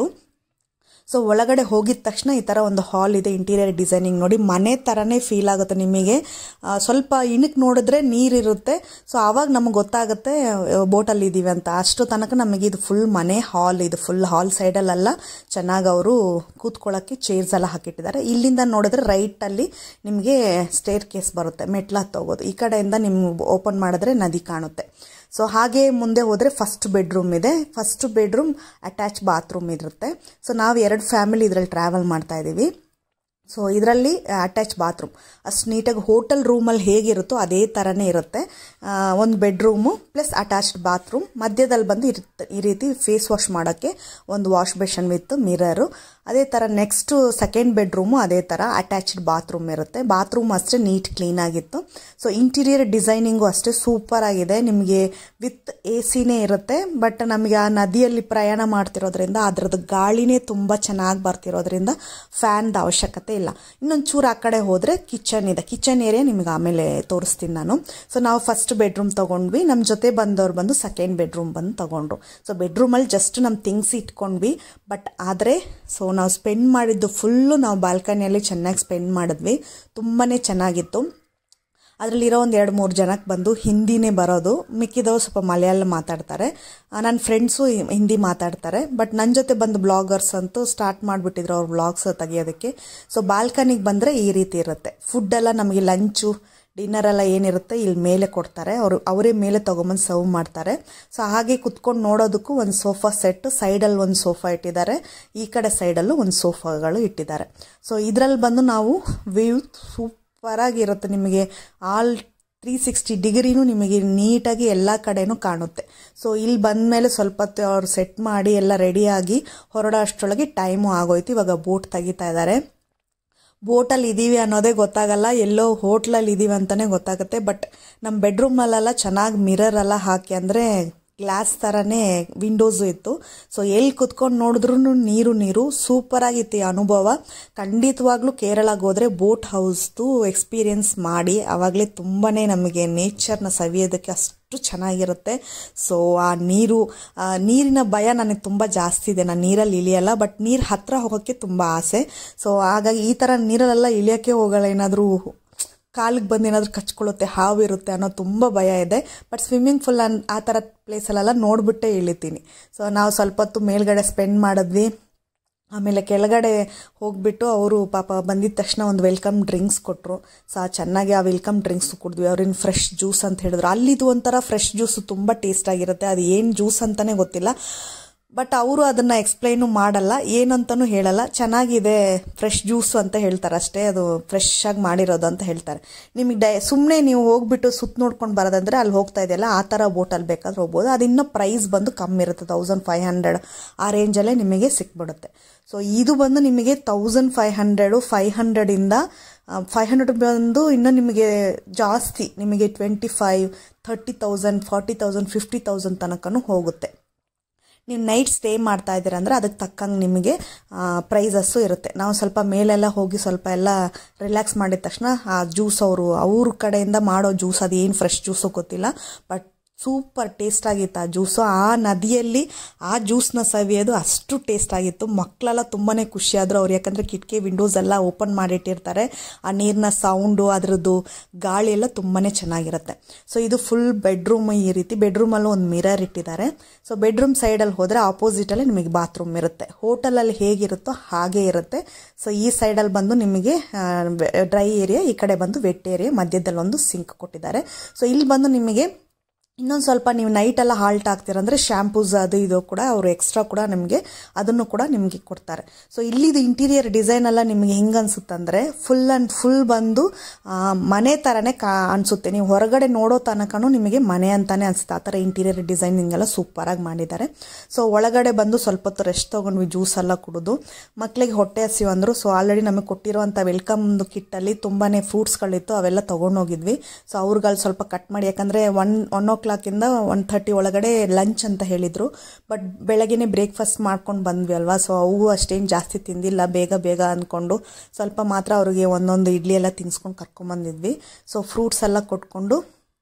ಸೊ ಒಳಗಡೆ ಹೋಗಿದ ತಕ್ಷಣ ಈ ಥರ ಒಂದು ಹಾಲ್ ಇದೆ ಇಂಟೀರಿಯರ್ ಡಿಸೈನಿಂಗ್ ನೋಡಿ ಮನೆ ಥರನೇ ಫೀಲ್ ಆಗುತ್ತೆ ನಿಮಗೆ ಸ್ವಲ್ಪ ಇಣಕ್ಕೆ ನೋಡಿದ್ರೆ ನೀರಿರುತ್ತೆ ಸೊ ಆವಾಗ ನಮಗೆ ಗೊತ್ತಾಗುತ್ತೆ ಬೋಟಲ್ಲಿ ಇದ್ದೀವಿ ಅಂತ ಅಷ್ಟು ತನಕ ನಮಗೆ ಇದು ಫುಲ್ ಮನೆ ಹಾಲ್ ಇದು ಫುಲ್ ಹಾಲ್ ಸೈಡಲ್ಲೆಲ್ಲ ಚೆನ್ನಾಗಿ ಅವರು ಕೂತ್ಕೊಳ್ಳೋಕ್ಕೆ ಚೇರ್ಸ್ ಎಲ್ಲ ಹಾಕಿಟ್ಟಿದ್ದಾರೆ ಇಲ್ಲಿಂದ ನೋಡಿದ್ರೆ ರೈಟಲ್ಲಿ ನಿಮಗೆ ಸ್ಟೇರ್ ಕೇಸ್ ಬರುತ್ತೆ ಮೆಟ್ಲ ಹೋಗೋದು ಈ ಕಡೆಯಿಂದ ನಿಮ್ಗೆ ಓಪನ್ ಮಾಡಿದ್ರೆ ನದಿ ಕಾಣುತ್ತೆ ಸೊ ಹಾಗೆ ಮುಂದೆ ಹೋದರೆ ಫಸ್ಟ್ ಬೆಡ್ರೂಮ್ ಇದೆ ಫಸ್ಟ್ ಬೆಡ್ರೂಮ್ ಅಟ್ಯಾಚ್ ಬಾತ್ರೂಮ್ ಇರುತ್ತೆ ಸೊ ನಾವು ಎರಡು ಫ್ಯಾಮಿಲಿ ಇದರಲ್ಲಿ ಟ್ರಾವೆಲ್ ಮಾಡ್ತಾ ಇದ್ದೀವಿ ಸೊ ಇದರಲ್ಲಿ ಅಟ್ಯಾಚ್ ಬಾತ್ರೂಮ್ ಅಷ್ಟು ನೀಟಾಗಿ ಹೋಟೆಲ್ ರೂಮಲ್ಲಿ ಹೇಗಿರುತ್ತೋ ಅದೇ ಥರನೇ ಇರುತ್ತೆ ಒಂದು ಬೆಡ್ರೂಮು ಪ್ಲಸ್ ಅಟ್ಯಾಚ್ಡ್ ಬಾತ್ರೂಮ್ ಮಧ್ಯದಲ್ಲಿ ಬಂದು ಇರುತ್ತೆ ಈ ರೀತಿ ಫೇಸ್ ವಾಶ್ ಮಾಡೋಕ್ಕೆ ಒಂದು ವಾಶ್ ಬೇಷನ್ ವಿತ್ ಮಿರರು ಅದೇ ಥರ ನೆಕ್ಸ್ಟು ಸೆಕೆಂಡ್ ಬೆಡ್ರೂಮು ಅದೇ ಥರ ಅಟ್ಯಾಚ್ಡ್ ಬಾತ್ರೂಮ್ ಇರುತ್ತೆ ಬಾತ್ರೂಮ್ ಅಷ್ಟೇ ನೀಟ್ ಕ್ಲೀನಾಗಿತ್ತು ಸೊ ಇಂಟೀರಿಯರ್ ಡಿಸೈನಿಂಗು ಅಷ್ಟೇ ಸೂಪರ್ ಆಗಿದೆ ನಿಮಗೆ ವಿತ್ ಎ ಸಿನೇ ಇರುತ್ತೆ ಬಟ್ ನಮಗೆ ಆ ನದಿಯಲ್ಲಿ ಪ್ರಯಾಣ ಮಾಡ್ತಿರೋದ್ರಿಂದ ಅದರದ್ದು ಗಾಳಿನೇ ತುಂಬ ಚೆನ್ನಾಗಿ ಬರ್ತಿರೋದ್ರಿಂದ ಫ್ಯಾನ್ದ ಅವಶ್ಯಕತೆ ಇಲ್ಲ ಇನ್ನೊಂದು ಚೂರು ಆ ಕಡೆ ಹೋದರೆ ಕಿಚನ್ ಇದೆ ಕಿಚನ್ ಏರಿಯಾ ನಿಮಗೆ ಆಮೇಲೆ ತೋರಿಸ್ತೀನಿ ನಾನು ಸೊ ನಾವು ಫಸ್ಟ್ ಬೆಡ್ರೂಮ್ ತೊಗೊಂಡ್ವಿ ನಮ್ಮ ಜೊತೆ ಬಂದವ್ರು ಬಂದು ಸೆಕೆಂಡ್ ಬೆಡ್ರೂಮ್ ಬಂದು ತೊಗೊಂಡ್ರು ಸೊ ಬೆಡ್ರೂಮಲ್ಲಿ ಜಸ್ಟ್ ನಮ್ಮ ಥಿಂಗ್ಸ್ ಇಟ್ಕೊಂಡ್ವಿ ಬಟ್ ಆದರೆ ಸೊ ನಾವು ಸ್ಪೆಂಡ್ ಮಾಡಿದ್ದು ಫುಲ್ಲು ನಾವು ಬಾಲ್ಕನಿಯಲ್ಲಿ ಚೆನ್ನಾಗಿ ಸ್ಪೆಂಡ್ ಮಾಡಿದ್ವಿ ತುಂಬಾ ಚೆನ್ನಾಗಿತ್ತು ಅದರಲ್ಲಿರೋ ಒಂದು ಎರಡು ಮೂರು ಜನಕ್ಕೆ ಬಂದು ಹಿಂದಿನೇ ಬರೋದು ಮಿಕ್ಕಿದವರು ಸ್ವಲ್ಪ ಮಲಯಾಳ ಮಾತಾಡ್ತಾರೆ ನನ್ನ ಫ್ರೆಂಡ್ಸು ಹಿಂದಿ ಮಾತಾಡ್ತಾರೆ ಬಟ್ ನನ್ನ ಜೊತೆ ಬಂದು ಬ್ಲಾಗರ್ಸ್ ಅಂತೂ ಸ್ಟಾರ್ಟ್ ಮಾಡಿಬಿಟ್ಟಿದ್ರು ಅವ್ರ ಬ್ಲಾಗ್ಸ್ ತೆಗಿಯೋದಕ್ಕೆ ಸೊ ಬಾಲ್ಕನಿಗೆ ಬಂದರೆ ಈ ರೀತಿ ಇರುತ್ತೆ ಫುಡ್ಡೆಲ್ಲ ನಮಗೆ ಲಂಚು ಡಿನ್ನರ್ ಎಲ್ಲ ಏನಿರುತ್ತೆ ಇಲ್ಲಿ ಮೇಲೆ ಕೊಡ್ತಾರೆ ಅವರು ಅವರೇ ಮೇಲೆ ತೊಗೊಂಬಂದು ಸರ್ವ್ ಮಾಡ್ತಾರೆ ಸೊ ಹಾಗೆ ಕುತ್ಕೊಂಡು ನೋಡೋದಕ್ಕೂ ಒಂದು ಸೋಫಾ ಸೆಟ್ ಸೈಡಲ್ಲಿ ಒಂದು ಸೋಫಾ ಇಟ್ಟಿದ್ದಾರೆ ಈ ಕಡೆ ಸೈಡಲ್ಲೂ ಒಂದು ಸೋಫಾಗಳು ಇಟ್ಟಿದ್ದಾರೆ ಸೊ ಇದರಲ್ಲಿ ಬಂದು ನಾವು ವ್ಯೂ ಸೂಪರಾಗಿರುತ್ತೆ ನಿಮಗೆ ಆಲ್ ತ್ರೀ ಸಿಕ್ಸ್ಟಿ ಡಿಗ್ರಿನೂ ನಿಮಗೆ ನೀಟಾಗಿ ಎಲ್ಲ ಕಡೆನೂ ಕಾಣುತ್ತೆ ಸೊ ಇಲ್ಲಿ ಬಂದಮೇಲೆ ಸ್ವಲ್ಪ ಹೊತ್ತು ಅವ್ರು ಸೆಟ್ ಮಾಡಿ ಎಲ್ಲ ರೆಡಿಯಾಗಿ ಹೊರಡೋ ಅಷ್ಟರೊಳಗೆ ಟೈಮು ಆಗೋಯ್ತು ಇವಾಗ ಬೋಟ್ ತೆಗಿತಾ ಇದ್ದಾರೆ ಬೋಟಲ್ಲಿ ಇದ್ದೀವಿ ಅನ್ನೋದೇ ಗೊತ್ತಾಗಲ್ಲ ಎಲ್ಲೋ ಹೋಟ್ಲಲ್ಲಿ ಇದ್ದೀವಿ ಅಂತಲೇ ಗೊತ್ತಾಗುತ್ತೆ ಬಟ್ ನಮ್ಮ ಬೆಡ್ರೂಮಲ್ಲೆಲ್ಲ ಚೆನ್ನಾಗಿ ಮಿರರ್ ಎಲ್ಲ ಹಾಕಿ ಅಂದರೆ ಗ್ಲಾಸ್ ಥರನೇ ವಿಂಡೋಸು ಇತ್ತು ಸೊ ಎಲ್ಲಿ ಕುತ್ಕೊಂಡು ನೋಡಿದ್ರೂ ನೀರು ನೀರು ಸೂಪರಾಗಿತ್ತು ಈ ಅನುಭವ ಖಂಡಿತವಾಗ್ಲೂ ಕೇರಳಗೆ ಹೋದರೆ ಬೋಟ್ ಹೌಸ್ದು ಎಕ್ಸ್ಪೀರಿಯನ್ಸ್ ಮಾಡಿ ಆವಾಗಲೇ ತುಂಬಾ ನಮಗೆ ನೇಚರ್ನ ಸವಿಯೋದಕ್ಕೆ ಅಷ್ಟು ಚೆನ್ನಾಗಿರುತ್ತೆ ಸೊ ಆ ನೀರು ನೀರಿನ ಭಯ ನನಗೆ ತುಂಬ ಜಾಸ್ತಿ ಇದೆ ನಾನು ನೀರಲ್ಲಿ ಇಳಿಯಲ್ಲ ಬಟ್ ನೀರು ಹತ್ತಿರ ಹೋಗೋಕ್ಕೆ ತುಂಬ ಆಸೆ ಸೊ ಹಾಗಾಗಿ ಈ ಥರ ನೀರಲ್ಲೆಲ್ಲ ಇಳಿಯೋಕ್ಕೆ ಹೋಗಲ್ಲ ಏನಾದರೂ ಕಾಲಿಗೆ ಬಂದು ಏನಾದರೂ ಕಚ್ಕೊಳ್ಳುತ್ತೆ ಹಾವು ಇರುತ್ತೆ ಅನ್ನೋ ತುಂಬ ಭಯ ಇದೆ ಬಟ್ ಸ್ವಿಮ್ಮಿಂಗ್ ಫುಲ್ ಅನ್ ಆ ಥರ ಪ್ಲೇಸಲ್ಲೆಲ್ಲ ನೋಡಿಬಿಟ್ಟೇ ಇಳಿತೀನಿ ಸೊ ನಾವು ಸ್ವಲ್ಪ ಹೊತ್ತು ಮೇಲ್ಗಡೆ ಸ್ಪೆಂಡ್ ಮಾಡಿದ್ವಿ ಆಮೇಲೆ ಕೆಳಗಡೆ ಹೋಗ್ಬಿಟ್ಟು ಅವರು ಪಾಪ ಬಂದಿದ ತಕ್ಷಣ ಒಂದು ವೆಲ್ಕಮ್ ಡ್ರಿಂಕ್ಸ್ ಕೊಟ್ಟರು ಸೊ ಚೆನ್ನಾಗಿ ಆ ವೆಲ್ಕಮ್ ಡ್ರಿಂಕ್ಸ್ ಕುಡಿದ್ವಿ ಅವ್ರಿನ ಫ್ರೆಶ್ ಜ್ಯೂಸ್ ಅಂತ ಹೇಳಿದ್ರು ಅಲ್ಲಿದು ಒಂಥರ ಫ್ರೆಶ್ ಜ್ಯೂಸು ತುಂಬ ಟೇಸ್ಟ್ ಆಗಿರುತ್ತೆ ಅದು ಏನು ಜ್ಯೂಸ್ ಅಂತಲೇ ಗೊತ್ತಿಲ್ಲ ಬಟ್ ಅವರು ಅದನ್ನು ಎಕ್ಸ್ಪ್ಲೈನು ಮಾಡಲ್ಲ ಏನಂತನೂ ಹೇಳಲ್ಲ ಚೆನ್ನಾಗಿದೆ ಫ್ರೆಶ್ ಜ್ಯೂಸು ಅಂತ ಹೇಳ್ತಾರೆ ಅಷ್ಟೇ ಅದು ಫ್ರೆಶ್ ಆಗಿ ಮಾಡಿರೋದು ಅಂತ ಹೇಳ್ತಾರೆ ನಿಮಗೆ ಡೈ ಸುಮ್ಮನೆ ನೀವು ಹೋಗ್ಬಿಟ್ಟು ಸುತ್ತ ನೋಡ್ಕೊಂಡು ಬರೋದಂದ್ರೆ ಅಲ್ಲಿ ಹೋಗ್ತಾ ಇದೆಯಲ್ಲ ಆ ಥರ ಬೋಟಲ್ಲಿ ಬೇಕಾದ್ರೆ ಹೋಗ್ಬೋದು ಅದು ಇನ್ನೂ ಪ್ರೈಸ್ ಬಂದು ಕಮ್ಮಿ ಇರುತ್ತೆ ತೌಸಂಡ್ ಫೈವ್ ಹಂಡ್ರೆಡ್ ಆ ರೇಂಜಲ್ಲೇ ನಿಮಗೆ ಸಿಕ್ಬಿಡುತ್ತೆ ಸೊ ಇದು ಬಂದು ನಿಮಗೆ ತೌಸಂಡ್ ಫೈವ್ ಹಂಡ್ರೆಡು ಫೈವ್ ಹಂಡ್ರೆಡಿಂದ ಫೈವ್ ಹಂಡ್ರೆಡ್ ಬಂದು ಇನ್ನೂ ನಿಮಗೆ ಜಾಸ್ತಿ ನಿಮಗೆ twenty five thirty thousand forty thousand fifty thousand ತನಕನೂ ಹೋಗುತ್ತೆ ನೀವು ನೈಟ್ ಸ್ಟೇ ಮಾಡ್ತಾ ಇದ್ದೀರ ಅಂದರೆ ಅದಕ್ಕೆ ತಕ್ಕಂಗೆ ನಿಮಗೆ ಪ್ರೈಸಸ್ಸು ಇರುತ್ತೆ ನಾವು ಸ್ವಲ್ಪ ಮೇಲೆಲ್ಲ ಹೋಗಿ ಸ್ವಲ್ಪ ಎಲ್ಲ ರಿಲ್ಯಾಕ್ಸ್ ಮಾಡಿದ ತಕ್ಷಣ ಆ ಜ್ಯೂಸ್ ಅವರು ಅವ್ರ ಕಡೆಯಿಂದ ಮಾಡೋ ಜ್ಯೂಸ್ ಅದು ಏನು ಫ್ರೆಶ್ ಜ್ಯೂಸು ಗೊತ್ತಿಲ್ಲ ಬಟ್ ಸೂಪರ್ ಟೇಸ್ಟ್ ಆಗಿತ್ತು ಆ ಜ್ಯೂಸು ಆ ನದಿಯಲ್ಲಿ ಆ ಜ್ಯೂಸ್ನ ಸವಿಯೋದು ಅಷ್ಟು ಟೇಸ್ಟ್ ಆಗಿತ್ತು ಮಕ್ಕಳೆಲ್ಲ ತುಂಬಾ ಖುಷಿಯಾದರು ಅವ್ರು ಯಾಕಂದರೆ ಕಿಟಕಿ ವಿಂಡೋಸ್ ಎಲ್ಲ ಓಪನ್ ಮಾಡಿಟ್ಟಿರ್ತಾರೆ ಆ ನೀರಿನ ಸೌಂಡು ಅದರದ್ದು ಗಾಳಿ ಎಲ್ಲ ತುಂಬಾ ಚೆನ್ನಾಗಿರುತ್ತೆ ಸೊ ಇದು ಫುಲ್ ಬೆಡ್ರೂಮ್ ಈ ರೀತಿ ಬೆಡ್ರೂಮಲ್ಲೂ ಒಂದು ಮಿರರ್ ಇಟ್ಟಿದ್ದಾರೆ ಸೊ ಬೆಡ್ರೂಮ್ ಸೈಡಲ್ಲಿ ಹೋದರೆ ಆಪೋಸಿಟಲ್ಲೇ ನಿಮಗೆ ಬಾತ್ರೂಮ್ ಇರುತ್ತೆ ಹೋಟೆಲಲ್ಲಿ ಹೇಗಿರುತ್ತೋ ಹಾಗೇ ಇರುತ್ತೆ ಸೊ ಈ ಸೈಡಲ್ಲಿ ಬಂದು ನಿಮಗೆ ಡ್ರೈ ಏರಿಯಾ ಈ ಕಡೆ ಬಂದು ವೆಟ್ ಏರಿಯಾ ಮಧ್ಯದಲ್ಲಿ ಒಂದು ಸಿಂಕ್ ಕೊಟ್ಟಿದ್ದಾರೆ ಸೊ ಇಲ್ಲಿ ಬಂದು ನಿಮಗೆ ಇನ್ನೊಂದು ಸ್ವಲ್ಪ ನೀವು ನೈಟೆಲ್ಲ ಹಾಲ್ಟ್ ಆಗ್ತೀರಂದರೆ ಶ್ಯಾಂಪೂಸ್ ಅದು ಇದು ಕೂಡ ಅವರು ಎಕ್ಸ್ಟ್ರಾ ಕೂಡ ನಿಮಗೆ ಅದನ್ನು ಕೂಡ ನಿಮಗೆ ಕೊಡ್ತಾರೆ ಸೊ ಇಲ್ಲಿದು ಇಂಟೀರಿಯರ್ ಡಿಸೈನ್ ಎಲ್ಲ ನಿಮಗೆ ಹೆಂಗೆ ಅನ್ಸುತ್ತಂದರೆ ಫುಲ್ ಆ್ಯಂಡ್ ಫುಲ್ ಬಂದು ಮನೆ ಥರನೇ ಕಾ ಅನಿಸುತ್ತೆ ನೀವು ಹೊರಗಡೆ ನೋಡೋ ತನಕನೂ ನಿಮಗೆ ಮನೆ ಅಂತಾನೆ ಅನಿಸುತ್ತೆ ಆ ಥರ ಇಂಟೀರಿಯರ್ ಡಿಸೈನಿಂಗ್ ಎಲ್ಲ ಸೂಪರಾಗಿ ಮಾಡಿದ್ದಾರೆ ಸೊ ಒಳಗಡೆ ಬಂದು ಸ್ವಲ್ಪ ಹೊತ್ತು ರೆಸ್ಟ್ ತೊಗೊಂಡ್ವಿ ಜ್ಯೂಸ್ ಎಲ್ಲ ಕುಡಿದು ಮಕ್ಕಳಿಗೆ ಹೊಟ್ಟೆ ಹಸಿವು ಅಂದರು ಸೊ ಆಲ್ರೆಡಿ ನಮಗೆ ಕೊಟ್ಟಿರುವಂಥ ವೆಲ್ಕಮ್ದು ಕಿಟ್ಟಲ್ಲಿ ತುಂಬಾ ಫ್ರೂಟ್ಸ್ಗಳಿತ್ತು ಅವೆಲ್ಲ ತೊಗೊಂಡೋಗಿದ್ವಿ ಸೊ ಅವ್ರುಗಳು ಸ್ವಲ್ಪ ಕಟ್ ಮಾಡಿ ಯಾಕಂದರೆ ಒನ್ ಒನ್ ಓ ಕ್ಲಾಕಿಂದ ಒನ್ ಥರ್ಟಿ ಒಳಗಡೆ ಲಂಚ್ ಅಂತ ಹೇಳಿದರು ಬಟ್ ಬೆಳಗ್ಗೆನೇ ಬ್ರೇಕ್ಫಾಸ್ಟ್ ಮಾಡ್ಕೊಂಡು ಬಂದ್ವಿ ಅಲ್ವಾ ಸೊ ಅವು ಅಷ್ಟೇನು ಜಾಸ್ತಿ ತಿಂದಿಲ್ಲ ಬೇಗ ಬೇಗ ಅಂದ್ಕೊಂಡು ಸ್ವಲ್ಪ ಮಾತ್ರ ಅವ್ರಿಗೆ ಒಂದೊಂದು ಇಡ್ಲಿ ಎಲ್ಲ ತಿನ್ಸ್ಕೊಂಡು ಕರ್ಕೊಂಬಂದಿದ್ವಿ ಸೊ ಫ್ರೂಟ್ಸ್ ಎಲ್ಲ ಕೊಟ್ಕೊಂಡು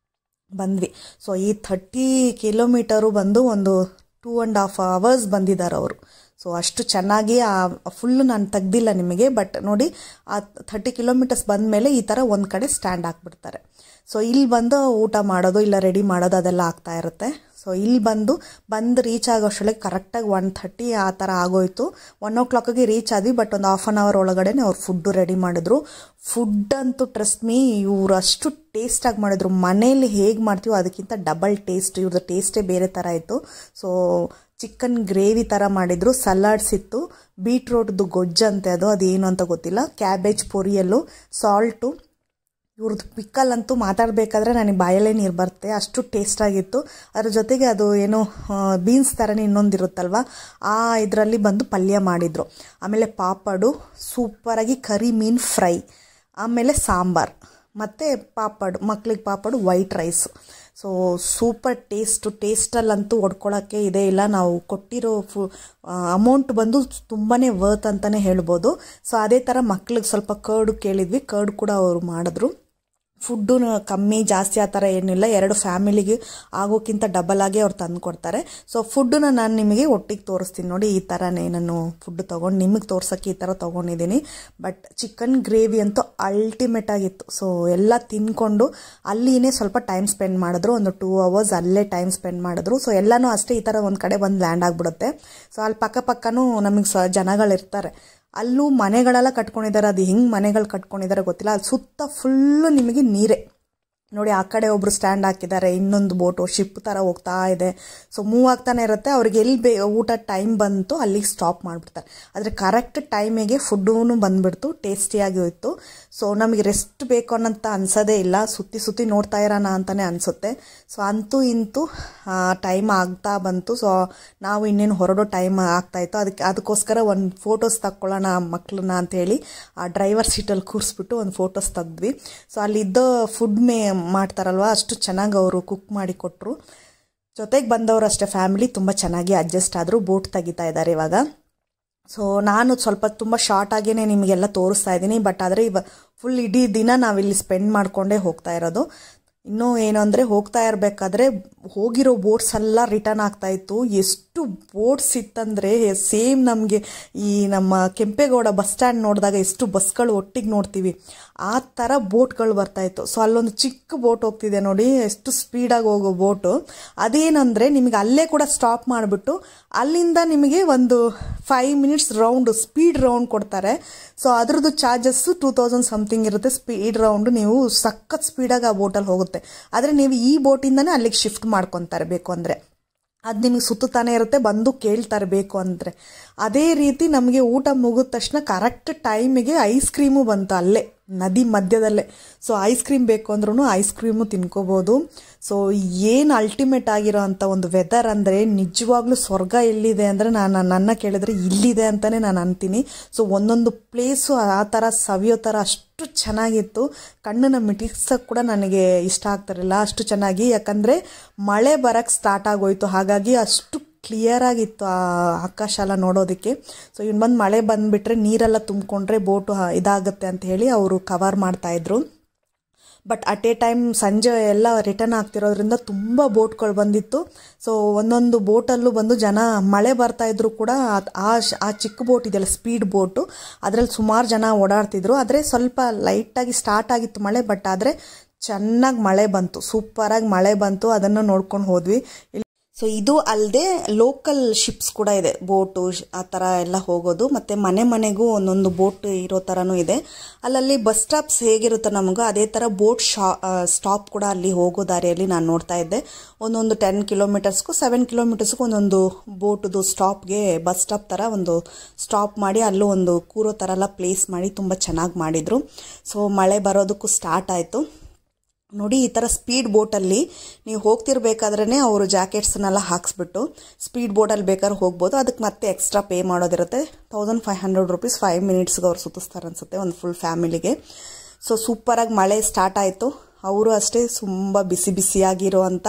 ಬಂದ್ವಿ ಸೊ ಈ ಥರ್ಟಿ ಕಿಲೋಮೀಟರು ಬಂದು ಒಂದು ಟೂ ಆ್ಯಂಡ್ ಹಾಫ್ ಅವರ್ಸ್ ಬಂದಿದ್ದಾರೆ ಅವರು ಸೊ ಅಷ್ಟು ಚೆನ್ನಾಗಿ ಆ ಫುಲ್ಲು ನಾನು ತೆಗ್ದಿಲ್ಲ ನಿಮಗೆ ಬಟ್ ನೋಡಿ ಆ ಥರ್ಟಿ ಕಿಲೋಮೀಟರ್ಸ್ ಬಂದ ಮೇಲೆ ಈ ಥರ ಒಂದು ಕಡೆ ಸ್ಟ್ಯಾಂಡ್ ಹಾಕ್ಬಿಡ್ತಾರೆ ಸೊ ಇಲ್ಲಿ ಬಂದು ಊಟ ಮಾಡೋದು ಇಲ್ಲ ರೆಡಿ ಮಾಡೋದು ಅದೆಲ್ಲ ಆಗ್ತಾ ಇರುತ್ತೆ ಸೊ ಇಲ್ಲಿ ಬಂದು ಬಂದು ರೀಚ್ ಆಗೋಷ್ಟೊಳಗೆ ಕರೆಕ್ಟಾಗಿ ಒನ್ ಥರ್ಟಿ ಆ ಥರ ಆಗೋಯ್ತು ಒನ್ ಓ ಕ್ಲಾಕಿಗೆ ರೀಚ್ ಆದ್ವಿ ಬಟ್ ಒಂದು ಹಾಫ್ ಆನ್ ಅವರ್ ಒಳಗಡೆ ಅವ್ರು ಫುಡ್ಡು ರೆಡಿ ಮಾಡಿದ್ರು ಫುಡ್ ಅಂತೂ ಟ್ರಸ್ಟ್ ಮೀ ಇವರು ಅಷ್ಟು ಟೇಸ್ಟಾಗಿ ಮಾಡಿದ್ರು ಮನೇಲಿ ಹೇಗೆ ಮಾಡ್ತೀವೋ ಅದಕ್ಕಿಂತ ಡಬಲ್ ಟೇಸ್ಟ್ ಇವ್ರದ್ದು ಟೇಸ್ಟೇ ಬೇರೆ ಥರ ಇತ್ತು ಸೊ ಚಿಕನ್ ಗ್ರೇವಿ ಥರ ಮಾಡಿದ್ರು ಸಲಾಡ್ಸ್ ಇತ್ತು ಬೀಟ್ರೋಟ್ದು ಗೊಜ್ಜಂತೆ ಅದು ಅದೇನು ಅಂತ ಗೊತ್ತಿಲ್ಲ ಕ್ಯಾಬೇಜ್ ಪೊರಿಯಲ್ಲು ಸಾಲ್ಟು ಇವ್ರದ್ದು ಪಿಕ್ಕಲ್ ಅಂತೂ ಮಾತಾಡಬೇಕಾದ್ರೆ ನನಗೆ ಬಾಯಲ್ಲೇ ನೀರು ಬರುತ್ತೆ ಅಷ್ಟು ಟೇಸ್ಟಾಗಿತ್ತು ಅದ್ರ ಜೊತೆಗೆ ಅದು ಏನು ಬೀನ್ಸ್ ಥರನೇ ಇನ್ನೊಂದಿರುತ್ತಲ್ವ ಆ ಇದರಲ್ಲಿ ಬಂದು ಪಲ್ಯ ಮಾಡಿದರು ಆಮೇಲೆ ಪಾಪಡು ಸೂಪರಾಗಿ ಕರಿ ಮೀನು ಫ್ರೈ ಆಮೇಲೆ ಸಾಂಬಾರು ಮತ್ತು ಪಾಪಡ್ ಮಕ್ಳಿಗೆ papad white rice so super taste ಟೇಸ್ಟಲ್ಲಂತೂ ಹೊಡ್ಕೊಳ್ಳೋಕ್ಕೆ ಇದೇ ಇಲ್ಲ ನಾವು ಕೊಟ್ಟಿರೋ ಫು ಅಮೌಂಟ್ ಬಂದು ತುಂಬಾ ವರ್ತ್ ಅಂತಲೇ ಹೇಳ್ಬೋದು ಸೊ ಅದೇ ಥರ ಮಕ್ಳಿಗೆ ಸ್ವಲ್ಪ ಕರ್ಡು ಕೇಳಿದ್ವಿ ಕರ್ಡ್ ಕೂಡ ಅವರು ಮಾಡಿದ್ರು ಫುಡ್ಡು ಕಮ್ಮಿ ಜಾಸ್ತಿ ಆ ಥರ ಏನಿಲ್ಲ ಎರಡು ಫ್ಯಾಮಿಲಿಗೆ ಆಗೋಕ್ಕಿಂತ ಡಬಲ್ ಆಗಿ ಅವ್ರು ತಂದು ಕೊಡ್ತಾರೆ ಸೊ ಫುಡ್ಡನ್ನ ನಾನು ನಿಮಗೆ ಒಟ್ಟಿಗೆ ತೋರಿಸ್ತೀನಿ ನೋಡಿ ಈ ಥರನೇ ನಾನು ಫುಡ್ ತೊಗೊಂಡು ನಿಮಗೆ ತೋರ್ಸೋಕ್ಕೆ ಈ ಥರ ತೊಗೊಂಡಿದ್ದೀನಿ ಬಟ್ ಚಿಕನ್ ಗ್ರೇವಿ ಅಂತೂ ಅಲ್ಟಿಮೇಟ್ ಆಗಿತ್ತು ಸೊ ಎಲ್ಲ ತಿನ್ಕೊಂಡು ಅಲ್ಲಿನೇ ಸ್ವಲ್ಪ ಟೈಮ್ ಸ್ಪೆಂಡ್ ಮಾಡಿದ್ರು ಒಂದು ಟೂ ಅವರ್ಸ್ ಅಲ್ಲೇ ಟೈಮ್ ಸ್ಪೆಂಡ್ ಮಾಡಿದ್ರು ಸೊ ಎಲ್ಲನೂ ಅಷ್ಟೇ ಈ ಥರ ಒಂದು ಕಡೆ ಬಂದು ಲ್ಯಾಂಡ್ ಆಗಿಬಿಡುತ್ತೆ ಸೊ ಅಲ್ಲಿ ಪಕ್ಕ ಪಕ್ಕನೂ ನಮಗೆ ಸ ಜನಗಳಿರ್ತಾರೆ ಅಲ್ಲೂ ಮನೆಗಳೆಲ್ಲ ಕಟ್ಕೊಂಡಿದ್ದಾರೆ ಅದು ಹೆಂಗೆ ಮನೆಗಳು ಕಟ್ಕೊಂಡಿದ್ದಾರೆ ಗೊತ್ತಿಲ್ಲ ಅಲ್ಲಿ ಸುತ್ತ ಫುಲ್ಲು ನಿಮಗೆ ನೀರೇ ನೋಡಿ ಆ ಕಡೆ ಒಬ್ರು ಸ್ಟ್ಯಾಂಡ್ ಹಾಕಿದ್ದಾರೆ ಇನ್ನೊಂದು ಬೋಟು ಶಿಪ್ ಥರ ಹೋಗ್ತಾ ಇದೆ ಸೊ ಮೂವ್ ಆಗ್ತಾನೆ ಇರುತ್ತೆ ಅವ್ರಿಗೆ ಎಲ್ಲಿ ಬೇ ಊಟ ಟೈಮ್ ಬಂತು ಅಲ್ಲಿಗೆ ಸ್ಟಾಪ್ ಮಾಡಿಬಿಡ್ತಾರೆ ಆದರೆ ಕರೆಕ್ಟ್ ಟೈಮಿಗೆ ಫುಡ್ಡೂ ಬಂದ್ಬಿಡ್ತು ಟೇಸ್ಟಿಯಾಗಿ ಹೋಯ್ತು ಸೊ ನಮಗೆ ರೆಸ್ಟ್ ಬೇಕು ಅನ್ನೋಂತ ಅನ್ಸೋದೇ ಇಲ್ಲ ಸುತ್ತಿ ಸುತ್ತಿ ನೋಡ್ತಾ ಇರೋಣ ಅಂತಲೇ ಅನಿಸುತ್ತೆ ಸೊ ಅಂತೂ ಇಂತೂ ಟೈಮ್ ಆಗ್ತಾ ಬಂತು ಸೊ ನಾವು ಇನ್ನೇನು ಹೊರಡೋ ಟೈಮ್ ಆಗ್ತಾಯಿತ್ತು ಅದಕ್ಕೆ ಅದಕ್ಕೋಸ್ಕರ ಒಂದು ಫೋಟೋಸ್ ತಕ್ಕೊಳ್ಳೋಣ ಮಕ್ಕಳನ್ನ ಅಂತೇಳಿ ಆ ಡ್ರೈವರ್ ಸೀಟಲ್ಲಿ ಕೂರಿಸ್ಬಿಟ್ಟು ಒಂದು ಫೋಟೋಸ್ ತೆಗ್ದ್ವಿ ಸೊ ಅಲ್ಲಿದ್ದ ಫುಡ್ ಮೇ ಮಾಡ್ತಾರಲ್ವ ಅಷ್ಟು ಚೆನ್ನಾಗಿ ಅವರು ಕುಕ್ ಮಾಡಿ ಕೊಟ್ಟರು ಜೊತೆಗೆ ಬಂದವರು ಅಷ್ಟೇ ಫ್ಯಾಮಿಲಿ ತುಂಬ ಚೆನ್ನಾಗಿ ಅಡ್ಜಸ್ಟ್ ಆದರು ಬೋಟ್ ತೆಗಿತಾ ಇದ್ದಾರೆ ಇವಾಗ ಸೊ ನಾನು ಸ್ವಲ್ಪ ತುಂಬ ಶಾರ್ಟ್ ಆಗೇ ನಿಮಗೆಲ್ಲ ತೋರಿಸ್ತಾ ಇದ್ದೀನಿ ಬಟ್ ಆದರೆ ಇವ ಫುಲ್ ಇಡೀ ದಿನ ನಾವಿಲ್ಲಿ ಸ್ಪೆಂಡ್ ಮಾಡಿಕೊಂಡೇ ಹೋಗ್ತಾ ಇರೋದು ಇನ್ನೂ ಏನು ಅಂದರೆ ಹೋಗ್ತಾ ಇರಬೇಕಾದ್ರೆ ಹೋಗಿರೋ ಬೋಟ್ಸ್ ಎಲ್ಲ ರಿಟರ್ನ್ ಆಗ್ತಾ ಇತ್ತು ಎಷ್ಟು ಬೋಟ್ಸ್ ಇತ್ತಂದರೆ ಸೇಮ್ ನಮಗೆ ಈ ನಮ್ಮ ಕೆಂಪೇಗೌಡ ಬಸ್ ಸ್ಟ್ಯಾಂಡ್ ನೋಡಿದಾಗ ಎಷ್ಟು ಬಸ್ಗಳು ಒಟ್ಟಿಗೆ ನೋಡ್ತೀವಿ ಆ ಥರ ಬೋಟ್ಗಳು ಬರ್ತಾಯಿತ್ತು ಸೊ ಅಲ್ಲೊಂದು ಚಿಕ್ಕ ಬೋಟ್ ಹೋಗ್ತಿದೆ ನೋಡಿ ಎಷ್ಟು ಸ್ಪೀಡಾಗಿ ಹೋಗೋ ಬೋಟು ಅದೇನಂದರೆ ನಿಮಗೆ ಅಲ್ಲೇ ಕೂಡ ಸ್ಟಾಪ್ ಮಾಡಿಬಿಟ್ಟು ಅಲ್ಲಿಂದ ನಿಮಗೆ ಒಂದು five minutes round speed round ಕೊಡ್ತಾರೆ ಸೊ ಅದ್ರದ್ದು ಚಾರ್ಜಸ್ಸು ಟೂ ತೌಸಂಡ್ ಸಮಥಿಂಗ್ ಇರುತ್ತೆ ಸ್ಪೀಡ್ ರೌಂಡ್ ನೀವು ಸಖತ್ ಸ್ಪೀಡಾಗಿ ಆ ಬೋಟಲ್ಲಿ ಹೋಗುತ್ತೆ ಆದರೆ ನೀವು ಈ ಬೋಟಿಂದನೇ ಅಲ್ಲಿಗೆ ಶಿಫ್ಟ್ ಮಾಡ್ಕೊತಾರೆ ಬೇಕು ಅಂದರೆ ಅದು ನಿಮಗೆ ಸುತ್ತುತ್ತಾನೆ ಇರುತ್ತೆ ಬಂದು ಕೇಳ್ತಾರೆ ಬೇಕು ಅಂದರೆ ಅದೇ ರೀತಿ ನಮಗೆ ಊಟ ಮುಗಿದ ತಕ್ಷಣ ಕರೆಕ್ಟ್ ಟೈಮಿಗೆ ಐಸ್ ಕ್ರೀಮು ಬಂತು ಅಲ್ಲೇ ನದಿ ಮಧ್ಯದಲ್ಲೇ ಸೊ ಐಸ್ ಕ್ರೀಮ್ ಬೇಕು ಅಂದ್ರೂ ಐಸ್ ಕ್ರೀಮು ತಿನ್ಕೋಬೋದು ಸೊ ಏನು ಅಲ್ಟಿಮೇಟ್ ಆಗಿರೋ ಅಂಥ ಒಂದು ವೆದರ್ ಅಂದರೆ ನಿಜವಾಗ್ಲೂ ಸ್ವರ್ಗ ಎಲ್ಲಿದೆ ಅಂದರೆ ನಾನು ನನ್ನ ಕೇಳಿದ್ರೆ ಇಲ್ಲಿದೆ ಅಂತಲೇ ನಾನು ಅಂತೀನಿ ಸೊ ಒಂದೊಂದು ಪ್ಲೇಸು ಆ ಥರ ಸವಿಯೋ ಥರ ಅಷ್ಟು ಚೆನ್ನಾಗಿತ್ತು ಕಣ್ಣನ್ನು ಮಿಟಿಸೋಕ್ಕೆ ಕೂಡ ನನಗೆ ಇಷ್ಟ ಆಗ್ತಿರಲಿಲ್ಲ ಅಷ್ಟು ಚೆನ್ನಾಗಿ ಯಾಕಂದರೆ ಮಳೆ ಬರೋಕ್ಕೆ ಸ್ಟಾರ್ಟ್ ಆಗೋಯ್ತು ಹಾಗಾಗಿ ಅಷ್ಟು ಕ್ಲಿಯರ್ ಆಗಿತ್ತು ಆ ಆಕಾಶ ಎಲ್ಲ ನೋಡೋದಕ್ಕೆ ಸೊ ಇನ್ನು ಬಂದು ಮಳೆ ಬಂದುಬಿಟ್ರೆ ನೀರೆಲ್ಲ ತುಂಬಿಕೊಂಡ್ರೆ ಬೋಟು ಇದಾಗುತ್ತೆ ಅಂತ ಹೇಳಿ ಅವರು ಕವರ್ ಮಾಡ್ತಾಯಿದ್ರು ಬಟ್ ಅಟ್ ಎ ಟೈಮ್ ಸಂಜೆ ಎಲ್ಲ ರಿಟರ್ನ್ ಆಗ್ತಿರೋದ್ರಿಂದ ತುಂಬ ಬೋಟ್ಗಳು ಬಂದಿತ್ತು ಸೊ ಒಂದೊಂದು ಬೋಟಲ್ಲೂ ಬಂದು ಜನ ಮಳೆ ಬರ್ತಾ ಇದ್ರು ಕೂಡ ಆ ಆ ಚಿಕ್ಕ ಬೋಟ್ ಇದೆಯಲ್ಲ ಸ್ಪೀಡ್ ಬೋಟು ಅದರಲ್ಲಿ ಸುಮಾರು ಜನ ಓಡಾಡ್ತಿದ್ರು ಆದರೆ ಸ್ವಲ್ಪ ಲೈಟಾಗಿ ಸ್ಟಾರ್ಟ್ ಆಗಿತ್ತು ಮಳೆ ಬಟ್ ಆದರೆ ಚೆನ್ನಾಗಿ ಮಳೆ ಬಂತು ಸೂಪರಾಗಿ ಮಳೆ ಬಂತು ಅದನ್ನು ನೋಡ್ಕೊಂಡು ಹೋದ್ವಿ ಸೊ ಇದು ಅಲ್ಲದೆ ಲೋಕಲ್ ಶಿಪ್ಸ್ ಕೂಡ ಇದೆ ಬೋಟು ಆ ಥರ ಎಲ್ಲ ಹೋಗೋದು ಮತ್ತು ಮನೆ ಮನೆಗೂ ಒಂದೊಂದು ಬೋಟ್ ಇರೋ ಥರನೂ ಇದೆ ಅಲ್ಲಲ್ಲಿ ಬಸ್ ಸ್ಟಾಪ್ಸ್ ಹೇಗಿರುತ್ತೆ ನಮಗೂ ಅದೇ ಥರ ಬೋಟ್ ಶಾ ಸ್ಟಾಪ್ ಕೂಡ ಅಲ್ಲಿ ಹೋಗೋ ದಾರಿಯಲ್ಲಿ ನಾನು ನೋಡ್ತಾ ಇದ್ದೆ ಒಂದೊಂದು ಟೆನ್ ಕಿಲೋಮೀಟರ್ಸ್ಗೂ ಸೆವೆನ್ ಕಿಲೋಮೀಟರ್ಸ್ಗೂ ಒಂದೊಂದು ಬೋಟದು ಸ್ಟಾಪ್ಗೆ ಬಸ್ ಸ್ಟಾಪ್ ಥರ ಒಂದು ಸ್ಟಾಪ್ ಮಾಡಿ ಅಲ್ಲೂ ಒಂದು ಕೂರೋ ಥರ ಎಲ್ಲ ಪ್ಲೇಸ್ ಮಾಡಿ ತುಂಬ ಚೆನ್ನಾಗಿ ಮಾಡಿದರು ಸೊ ಮಳೆ ಬರೋದಕ್ಕೂ ಸ್ಟಾರ್ಟ್ ಆಯಿತು ನೋಡಿ ಈ ಥರ ಸ್ಪೀಡ್ ಬೋಟಲ್ಲಿ ನೀವು ಹೋಗ್ತಿರ್ಬೇಕಾದ್ರೇ ಅವರು ಜಾಕೆಟ್ಸ್ನೆಲ್ಲ ಹಾಕ್ಸ್ಬಿಟ್ಟು ಸ್ಪೀಡ್ ಬೋಟಲ್ಲಿ ಬೇಕಾದ್ರೆ ಹೋಗ್ಬೋದು ಅದಕ್ಕೆ ಮತ್ತೆ ಎಕ್ಸ್ಟ್ರಾ ಪೇ ಮಾಡೋದಿರುತ್ತೆ thousand five hundred rupees five ಮಿನಿಟ್ಸ್ಗೆ ಅವ್ರು ಸುತ್ತಿಸ್ತಾರೆ ಅನಿಸುತ್ತೆ ಒಂದು ಫುಲ್ ಫ್ಯಾಮಿಲಿಗೆ ಸೊ ಸೂಪರಾಗಿ ಮಳೆ ಸ್ಟಾರ್ಟ್ ಆಯಿತು ಅವರು ಅಷ್ಟೇ ತುಂಬ ಬಿಸಿ ಬಿಸಿಯಾಗಿರುವಂಥ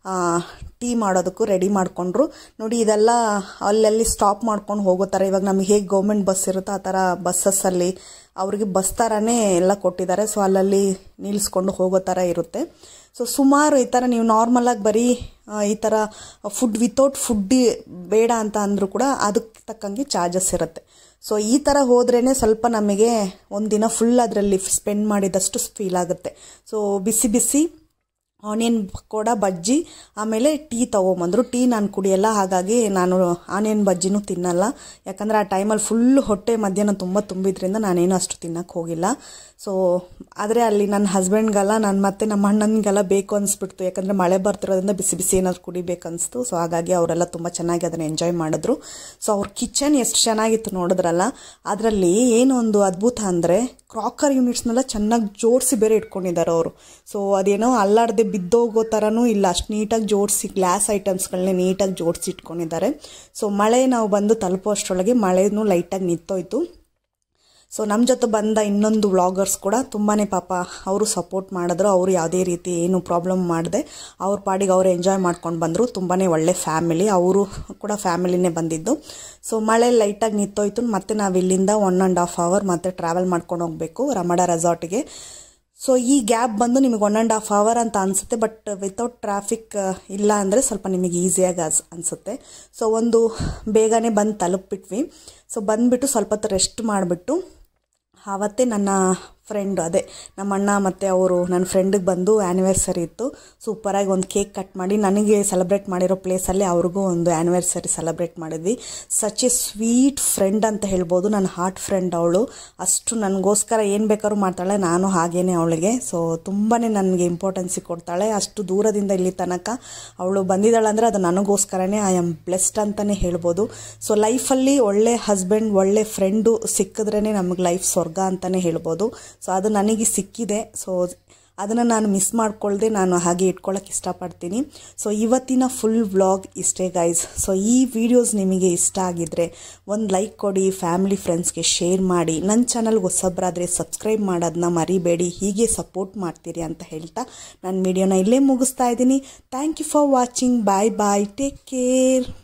ಟೀ ಮಾಡೋದಕ್ಕೂ ರೆಡಿ ಮಾಡಿಕೊಂಡ್ರು ನೋಡಿ ಇದೆಲ್ಲ ಅಲ್ಲಲ್ಲಿ ಸ್ಟಾಪ್ ಮಾಡ್ಕೊಂಡು ಹೋಗೋ ಥರ ಇವಾಗ ನಮಗೆ ಹೇಗೆ ಗೌರ್ಮೆಂಟ್ ಬಸ್ ಇರುತ್ತೋ ಆ ಥರ ಬಸ್ಸಸ್ಸಲ್ಲಿ ಅವ್ರಿಗೆ ಬಸ್ ಥರನೇ ಎಲ್ಲ ಕೊಟ್ಟಿದ್ದಾರೆ ಸೊ ಅಲ್ಲಲ್ಲಿ ನಿಲ್ಲಿಸ್ಕೊಂಡು ಹೋಗೋ ಥರ ಇರುತ್ತೆ ಸೊ ಸುಮಾರು ಈ ಥರ ನೀವು ನಾರ್ಮಲಾಗಿ ಬರೀ ಈ ಥರ ಫುಡ್ ವಿತೌಟ್ ಫುಡ್ ಬೇಡ ಅಂತ ಅಂದರೂ ಕೂಡ ಅದಕ್ಕೆ ತಕ್ಕಂಗೆ ಚಾರ್ಜಸ್ ಇರುತ್ತೆ ಸೊ ಈ ಥರ ಹೋದ್ರೇ ಸ್ವಲ್ಪ ನಮಗೆ ಒಂದಿನ ಫುಲ್ ಅದರಲ್ಲಿ ಸ್ಪೆಂಡ್ ಮಾಡಿದಷ್ಟು ಫೀಲ್ ಆಗುತ್ತೆ ಸೊ ಬಿಸಿ ಬಿಸಿ ಆನಿಯನ್ ಪಕೋಡ ಬಜ್ಜಿ ಆಮೇಲೆ ಟೀ ತೊಗೊಂಬಂದರು ಟೀ ನಾನು ಕುಡಿಯಲ್ಲ ಹಾಗಾಗಿ ನಾನು ಆನಿಯನ್ ಬಜ್ಜಿನೂ ತಿನ್ನಲ್ಲ ಯಾಕಂದರೆ ಆ ಟೈಮಲ್ಲಿ ಫುಲ್ ಹೊಟ್ಟೆ ಮಧ್ಯಾಹ್ನ ತುಂಬ ತುಂಬಿದ್ರಿಂದ ನಾನೇನು ಅಷ್ಟು ತಿನ್ನಕ್ಕೆ ಹೋಗಿಲ್ಲ ಸೊ ಆದರೆ ಅಲ್ಲಿ ನನ್ನ ಹಸ್ಬೆಂಡ್ಗೆಲ್ಲ ನಾನು ಮತ್ತೆ ನಮ್ಮ ಅಣ್ಣನಿಗೆಲ್ಲ ಬೇಕು ಅನಿಸ್ಬಿಡ್ತು ಯಾಕಂದರೆ ಮಳೆ ಬರ್ತಿರೋದ್ರಿಂದ ಬಿಸಿ ಬಿಸಿ ಏನಾದ್ರು ಕುಡಿಬೇಕು ಅನಿಸ್ತು ಸೊ ಹಾಗಾಗಿ ಅವರೆಲ್ಲ ತುಂಬ ಚೆನ್ನಾಗಿ ಅದನ್ನು ಎಂಜಾಯ್ ಮಾಡಿದ್ರು ಸೊ ಅವ್ರ ಕಿಚನ್ ಎಷ್ಟು ಚೆನ್ನಾಗಿತ್ತು ನೋಡಿದ್ರಲ್ಲ ಅದರಲ್ಲಿ ಏನು ಒಂದು ಅದ್ಭುತ ಅಂದರೆ ಕ್ರಾಕರ್ ಯೂನಿಟ್ಸ್ನೆಲ್ಲ ಚೆನ್ನಾಗಿ ಜೋಡಿಸಿ ಬೇರೆ ಇಟ್ಕೊಂಡಿದ್ದಾರೆ ಅವರು ಸೊ ಅದೇನೋ ಅಲ್ಲಾಡದೆ ಬಿದ್ದೋಗೋ ಥರನೂ ಇಲ್ಲ ಅಷ್ಟು ನೀಟಾಗಿ ಜೋಡಿಸಿ ಗ್ಲಾಸ್ ಐಟಮ್ಸ್ಗಳನ್ನೇ ನೀಟಾಗಿ ಜೋಡಿಸಿ ಇಟ್ಕೊಂಡಿದ್ದಾರೆ ಸೊ ಮಳೆ ನಾವು ಬಂದು ತಲುಪೋ ಅಷ್ಟರೊಳಗೆ ಮಳೆನೂ ಲೈಟಾಗಿ ನಿಂತೋಯ್ತು ಸೊ ನಮ್ಮ ಜೊತೆ ಬಂದ ಇನ್ನೊಂದು ವ್ಲಾಗರ್ಸ್ ಕೂಡ ತುಂಬಾ ಪಾಪ ಅವರು ಸಪೋರ್ಟ್ ಮಾಡಿದ್ರು ಅವರು ಯಾವುದೇ ರೀತಿ ಏನು ಪ್ರಾಬ್ಲಮ್ ಮಾಡದೆ ಅವ್ರ ಪಾಡಿಗೆ ಅವರು ಎಂಜಾಯ್ ಮಾಡ್ಕೊಂಡು ಬಂದರು ತುಂಬಾ ಒಳ್ಳೆ ಫ್ಯಾಮಿಲಿ ಅವರು ಕೂಡ ಫ್ಯಾಮಿಲಿನೇ ಬಂದಿದ್ದು ಸೊ ಮಳೆ ಲೈಟಾಗಿ ನಿಂತೋಯ್ತು ಮತ್ತೆ ನಾವು ಇಲ್ಲಿಂದ ಒನ್ ಆ್ಯಂಡ್ ಹಾಫ್ ಅವರ್ ಮತ್ತೆ ಟ್ರಾವೆಲ್ ಮಾಡ್ಕೊಂಡು ಹೋಗಬೇಕು ರಮಡ ರೆಸಾರ್ಟ್ಗೆ ಸೊ ಈ ಗ್ಯಾಪ್ ಬಂದು ನಿಮಗೆ ಒನ್ ಆ್ಯಂಡ್ ಹಾಫ್ ಅವರ್ ಅಂತ ಅನಿಸುತ್ತೆ ಬಟ್ ವಿತೌಟ್ ಟ್ರಾಫಿಕ್ ಇಲ್ಲ ಅಂದರೆ ಸ್ವಲ್ಪ ನಿಮಗೆ ಈಸಿಯಾಗಿ ಅನ್ಸ್ ಅನಿಸುತ್ತೆ ಸೊ ಒಂದು ಬೇಗನೆ ಬಂದು ತಲುಪಿಬಿಟ್ವಿ ಸೊ ಬಂದುಬಿಟ್ಟು ಸ್ವಲ್ಪ ಹೊತ್ತು ರೆಸ್ಟ್ ಮಾಡಿಬಿಟ್ಟು ಆವತ್ತೇ ನನ್ನ ಫ್ರೆಂಡ್ ಅದೇ ನಮ್ಮ ಅಣ್ಣ ಮತ್ತು ಅವರು ನನ್ನ ಫ್ರೆಂಡಿಗೆ ಬಂದು ಆ್ಯನಿವರ್ಸರಿ ಇತ್ತು ಸೂಪರಾಗಿ ಒಂದು ಕೇಕ್ ಕಟ್ ಮಾಡಿ ನನಗೆ ಸೆಲೆಬ್ರೇಟ್ ಮಾಡಿರೋ ಪ್ಲೇಸಲ್ಲಿ ಅವ್ರಿಗೂ ಒಂದು ಆ್ಯನಿವರ್ಸರಿ ಸೆಲೆಬ್ರೇಟ್ ಮಾಡಿದ್ವಿ ಸಚ್ ಎ ಸ್ವೀಟ್ ಫ್ರೆಂಡ್ ಅಂತ ಹೇಳ್ಬೋದು ನನ್ನ ಹಾರ್ಟ್ ಫ್ರೆಂಡ್ ಅವಳು ಅಷ್ಟು ನನಗೋಸ್ಕರ ಏನು ಬೇಕಾದ್ರೂ ಮಾಡ್ತಾಳೆ ನಾನು ಹಾಗೇನೆ ಅವಳಿಗೆ ಸೊ ತುಂಬಾ ನನಗೆ ಇಂಪಾರ್ಟೆನ್ಸಿ ಕೊಡ್ತಾಳೆ ಅಷ್ಟು ದೂರದಿಂದ ಇಲ್ಲಿ ತನಕ ಅವಳು ಬಂದಿದ್ದಾಳೆ ಅಂದರೆ ಅದು ನನಗೋಸ್ಕರನೇ ಐ ಆಮ್ ಬ್ಲೆಸ್ಡ್ ಅಂತಲೇ ಹೇಳ್ಬೋದು ಸೊ ಲೈಫಲ್ಲಿ ಒಳ್ಳೆ ಹಸ್ಬೆಂಡ್ ಒಳ್ಳೆ ಫ್ರೆಂಡು ಸಿಕ್ಕಿದ್ರೇ ನಮಗೆ ಲೈಫ್ ಸ್ವರ್ಗ ಅಂತಲೇ ಹೇಳ್ಬೋದು ಸೊ ಅದು ನನಗೆ ಸಿಕ್ಕಿದೆ ಸೊ ಅದನ್ನು ನಾನು ಮಿಸ್ ಮಾಡ್ಕೊಳ್ದೆ ನಾನು ಹಾಗೆ ಇಟ್ಕೊಳ್ಳೋಕೆ ಇಷ್ಟಪಡ್ತೀನಿ ಸೊ ಇವತ್ತಿನ ಫುಲ್ ವ್ಲಾಗ್ ಇಷ್ಟೇ ಗೈಸ್ ಸೊ ಈ ವಿಡಿಯೋಸ್ ನಿಮಗೆ ಇಷ್ಟ ಆಗಿದ್ರೆ ಒಂದು ಲೈಕ್ ಕೊಡಿ ಫ್ಯಾಮಿಲಿ ಫ್ರೆಂಡ್ಸ್ಗೆ ಶೇರ್ ಮಾಡಿ ನನ್ನ ಚಾನಲ್ಗೆ ಹೊಸಬ್ರಾದರೆ ಸಬ್ಸ್ಕ್ರೈಬ್ ಮಾಡೋದನ್ನ ಮರಿಬೇಡಿ ಹೀಗೆ ಸಪೋರ್ಟ್ ಮಾಡ್ತೀರಿ ಅಂತ ಹೇಳ್ತಾ ನಾನು ವಿಡಿಯೋನ ಇಲ್ಲೇ ಮುಗಿಸ್ತಾ ಇದ್ದೀನಿ thank you for watching bye bye take care